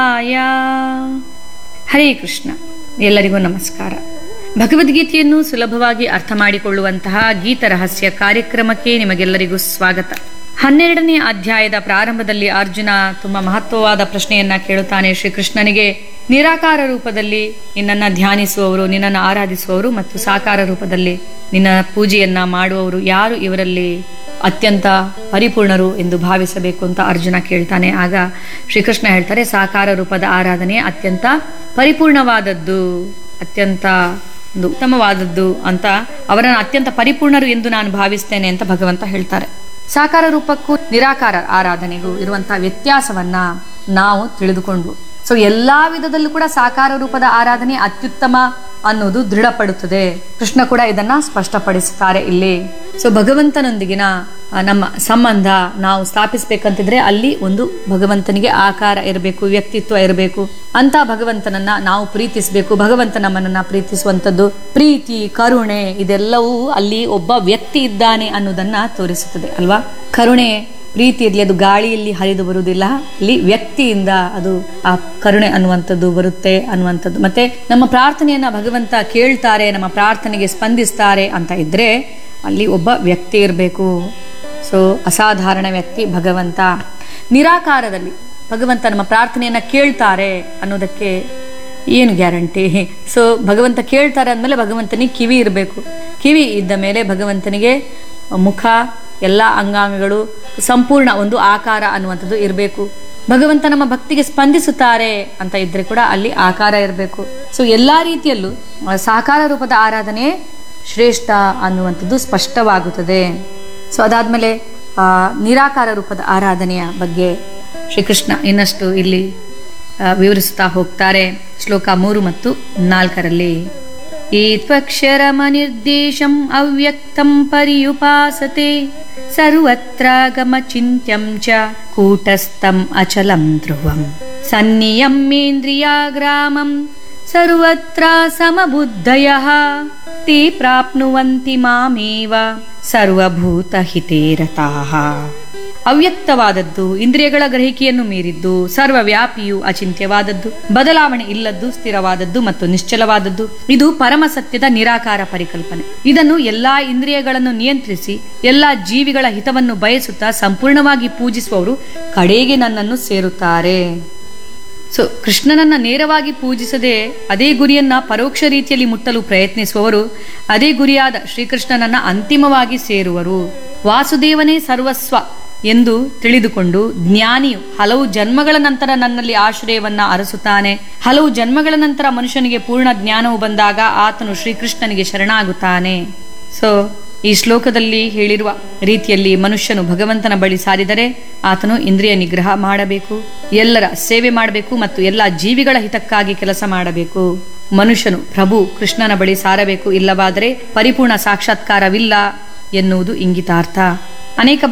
ಆಯ ಹರೇ ಕೃಷ್ಣ ಎಲ್ಲರಿಗೂ ನಮಸ್ಕಾರ ಭಗವದ್ಗೀತೆಯನ್ನು ಸುಲಭವಾಗಿ ಅರ್ಥ ಮಾಡಿಕೊಳ್ಳುವಂತಹ ಗೀತ ರಹಸ್ಯ ಕಾರ್ಯಕ್ರಮಕ್ಕೆ ನಿಮಗೆಲ್ಲರಿಗೂ ಸ್ವಾಗತ ಹನ್ನೆರಡನೇ ಅಧ್ಯಾಯದ ಪ್ರಾರಂಭದಲ್ಲಿ ಅರ್ಜುನ ತುಂಬಾ ಮಹತ್ವವಾದ ಪ್ರಶ್ನೆಯನ್ನ ಕೇಳುತ್ತಾನೆ ಶ್ರೀಕೃಷ್ಣನಿಗೆ ನಿರಾಕಾರ ರೂಪದಲ್ಲಿ ನಿನ್ನನ್ನು ಧ್ಯಾನಿಸುವವರು ನಿನ್ನನ್ನು ಆರಾಧಿಸುವವರು ಮತ್ತು ಸಾಕಾರ ರೂಪದಲ್ಲಿ ನಿನ್ನ ಪೂಜೆಯನ್ನ ಮಾಡುವವರು ಯಾರು ಇವರಲ್ಲಿ ಅತ್ಯಂತ ಪರಿಪೂರ್ಣರು ಎಂದು ಭಾವಿಸಬೇಕು ಅಂತ ಅರ್ಜುನ ಕೇಳ್ತಾನೆ ಆಗ ಶ್ರೀಕೃಷ್ಣ ಹೇಳ್ತಾರೆ ಸಾಕಾರ ರೂಪದ ಆರಾಧನೆ ಅತ್ಯಂತ ಪರಿಪೂರ್ಣವಾದದ್ದು ಅತ್ಯಂತ ಒಂದು ಉತ್ತಮವಾದದ್ದು ಅಂತ ಅವರನ್ನು ಅತ್ಯಂತ ಪರಿಪೂರ್ಣರು ಎಂದು ನಾನು ಭಾವಿಸ್ತೇನೆ ಅಂತ ಭಗವಂತ ಹೇಳ್ತಾರೆ ಸಾಕಾರ ರೂಪಕ್ಕೂ ನಿರಾಕಾರ ಆರಾಧನೆಗೂ ಇರುವಂತಹ ವ್ಯತ್ಯಾಸವನ್ನ ನಾವು ತಿಳಿದುಕೊಂಡ್ವು ಸೊ ಎಲ್ಲಾ ವಿಧದಲ್ಲೂ ಕೂಡ ಸಾಕಾರ ರೂಪದ ಆರಾಧನೆ ಅತ್ಯುತ್ತಮ ಅನ್ನೋದು ದೃಢಪಡುತ್ತದೆ ಕೃಷ್ಣ ಕೂಡ ಇದನ್ನ ಸ್ಪಷ್ಟಪಡಿಸುತ್ತಾರೆ ಇಲ್ಲಿ ಸೊ ಭಗವಂತನೊಂದಿಗಿನ ಆ, ನಮ್ಮ ಸಂಬಂಧ ನಾವು ಸ್ಥಾಪಿಸ್ಬೇಕಂತಿದ್ರೆ ಅಲ್ಲಿ ಒಂದು ಭಗವಂತನಿಗೆ ಆಕಾರ ಇರಬೇಕು ವ್ಯಕ್ತಿತ್ವ ಇರಬೇಕು ಅಂತ ಭಗವಂತನನ್ನ ನಾವು ಪ್ರೀತಿಸಬೇಕು ಭಗವಂತ ನಮ್ಮನ್ನ ಪ್ರೀತಿಸುವಂತದ್ದು ಪ್ರೀತಿ ಕರುಣೆ ಇದೆಲ್ಲವೂ ಅಲ್ಲಿ ಒಬ್ಬ ವ್ಯಕ್ತಿ ಇದ್ದಾನೆ ಅನ್ನೋದನ್ನ ತೋರಿಸುತ್ತದೆ ಅಲ್ವಾ ಕರುಣೆ ಪ್ರೀತಿ ಇರಲಿ ಅದು ಗಾಳಿಯಲ್ಲಿ ಹರಿದು ಬರುವುದಿಲ್ಲ ಅಲ್ಲಿ ವ್ಯಕ್ತಿಯಿಂದ ಅದು ಆ ಕರುಣೆ ಅನ್ನುವಂಥದ್ದು ಬರುತ್ತೆ ಅನ್ನುವಂಥದ್ದು ಮತ್ತೆ ನಮ್ಮ ಪ್ರಾರ್ಥನೆಯನ್ನ ಭಗವಂತ ಕೇಳ್ತಾರೆ ನಮ್ಮ ಪ್ರಾರ್ಥನೆಗೆ ಸ್ಪಂದಿಸ್ತಾರೆ ಅಂತ ಇದ್ರೆ ಅಲ್ಲಿ ಒಬ್ಬ ವ್ಯಕ್ತಿ ಇರಬೇಕು ಸೊ ಅಸಾಧಾರಣ ವ್ಯಕ್ತಿ ಭಗವಂತ ನಿರಾಕಾರದಲ್ಲಿ ಭಗವಂತ ನಮ್ಮ ಪ್ರಾರ್ಥನೆಯನ್ನ ಕೇಳ್ತಾರೆ ಅನ್ನೋದಕ್ಕೆ ಏನು ಗ್ಯಾರಂಟಿ ಸೊ ಭಗವಂತ ಕೇಳ್ತಾರೆ ಅಂದಮೇಲೆ ಭಗವಂತನಿಗೆ ಕಿವಿ ಇರಬೇಕು ಕಿವಿ ಇದ್ದ ಮೇಲೆ ಭಗವಂತನಿಗೆ ಮುಖ ಎಲ್ಲ ಅಂಗಾಂಗಗಳು ಸಂಪೂರ್ಣ ಒಂದು ಆಕಾರ ಅನ್ನುವಂಥದ್ದು ಇರಬೇಕು ಭಗವಂತ ನಮ್ಮ ಭಕ್ತಿಗೆ ಸ್ಪಂದಿಸುತ್ತಾರೆ ಅಂತ ಇದ್ರೆ ಕೂಡ ಅಲ್ಲಿ ಆಕಾರ ಇರಬೇಕು ಸೊ ಎಲ್ಲಾ ರೀತಿಯಲ್ಲೂ ಆ, ಸಾಕಾರ ರೂಪದ ಆರಾಧನೆ ಶ್ರೇಷ್ಠ ಅನ್ನುವಂಥದ್ದು ಸ್ಪಷ್ಟವಾಗುತ್ತದೆ ಸೊ ಅದಾದ್ಮೇಲೆ ಆ, ನಿರಾಕಾರ ರೂಪದ ಆರಾಧನೆಯ ಬಗ್ಗೆ ಶ್ರೀಕೃಷ್ಣ ಇನ್ನಷ್ಟು ಇಲ್ಲಿ ಆ, ವಿವರಿಸುತ್ತಾ ಹೋಗ್ತಾರೆ ಶ್ಲೋಕ ಮೂರು ಮತ್ತು ನಾಲ್ಕರಲ್ಲಿ ಈ ತ್ವಕ್ಷರಮನಿರ್ದೇಶಂ ಅವ್ಯಕ್ತಂ ಪರ್ಯುಪಾಸತೆ ಸರ್ವತ್ರ ಗಮಚಿಂತ್ಯಂ ಚ ಕೂಟಸ್ಥಂ ಅಚಲಂ ಧ್ರುವಂ ಸನ್ನಿಯಮ್ಯೇಂದ್ರಿಯಾಗ್ರಾಮಂ ಸರ್ವತ್ರ ಸಮಬುದ್ಧಯಃ ते ಪ್ರಾಪ್ನುವಂತಿ ಮಾಮೇವ ಸರ್ವಭೂತಹಿತೇ ರತಾಃ ಅವ್ಯಕ್ತವಾದದ್ದು ಇಂದ್ರಿಯಗಳ ಗ್ರಹಿಕೆಯನ್ನು ಮೀರಿದ್ದು ಸರ್ವವ್ಯಾಪಿಯು ಅಚಿಂತ್ಯವಾದದ್ದು ಬದಲಾವಣೆ ಇಲ್ಲದ್ದು ಸ್ಥಿರವಾದದ್ದು ಮತ್ತು ನಿಶ್ಚಲವಾದದ್ದು ಇದು ಪರಮ ಸತ್ಯದ ನಿರಾಕಾರ ಪರಿಕಲ್ಪನೆ ಇದನ್ನು ಎಲ್ಲಾ ಇಂದ್ರಿಯಗಳನ್ನು ನಿಯಂತ್ರಿಸಿ ಎಲ್ಲಾ ಜೀವಿಗಳ ಹಿತವನ್ನು ಬಯಸುತ್ತಾ ಸಂಪೂರ್ಣವಾಗಿ ಪೂಜಿಸುವವರು ಕಡೆಗೆ ನನ್ನನ್ನು ಸೇರುತ್ತಾರೆ ಸೊ ಕೃಷ್ಣನನ್ನ ನೇರವಾಗಿ ಪೂಜಿಸದೆ ಅದೇ ಗುರಿಯನ್ನ ಪರೋಕ್ಷ ರೀತಿಯಲ್ಲಿ ಮುಟ್ಟಲು ಪ್ರಯತ್ನಿಸುವವರು ಅದೇ ಗುರಿಯಾದ ಶ್ರೀಕೃಷ್ಣನನ್ನ ಅಂತಿಮವಾಗಿ ಸೇರುವರು ವಾಸುದೇವನೇ ಸರ್ವಸ್ವ ಎಂದು ತಿಳಿದುಕೊಂಡು ಜ್ಞಾನಿಯು ಹಲವು ಜನ್ಮಗಳ ನಂತರ ನನ್ನಲ್ಲಿ ಆಶ್ರಯವನ್ನ ಅರಸುತ್ತಾನೆ ಹಲವು ಜನ್ಮಗಳ ನಂತರ ಮನುಷ್ಯನಿಗೆ ಪೂರ್ಣ ಜ್ಞಾನವು ಬಂದಾಗ ಆತನು ಶ್ರೀಕೃಷ್ಣನಿಗೆ ಶರಣಾಗುತ್ತಾನೆ ಸೊ ಈ ಶ್ಲೋಕದಲ್ಲಿ ಹೇಳಿರುವ ರೀತಿಯಲ್ಲಿ ಮನುಷ್ಯನು ಭಗವಂತನ ಬಳಿ ಸಾರಿದರೆ ಆತನು ಇಂದ್ರಿಯ ನಿಗ್ರಹ ಮಾಡಬೇಕು ಎಲ್ಲರ ಸೇವೆ ಮಾಡಬೇಕು ಮತ್ತು ಎಲ್ಲ ಜೀವಿಗಳ ಹಿತಕ್ಕಾಗಿ ಕೆಲಸ ಮಾಡಬೇಕು ಮನುಷ್ಯನು ಪ್ರಭು ಕೃಷ್ಣನ ಬಳಿ ಸಾರಬೇಕು ಇಲ್ಲವಾದರೆ ಪರಿಪೂರ್ಣ ಸಾಕ್ಷಾತ್ಕಾರವಿಲ್ಲ ಎನ್ನುವುದು ಇಂಗಿತಾರ್ಥ ಅನೇಕ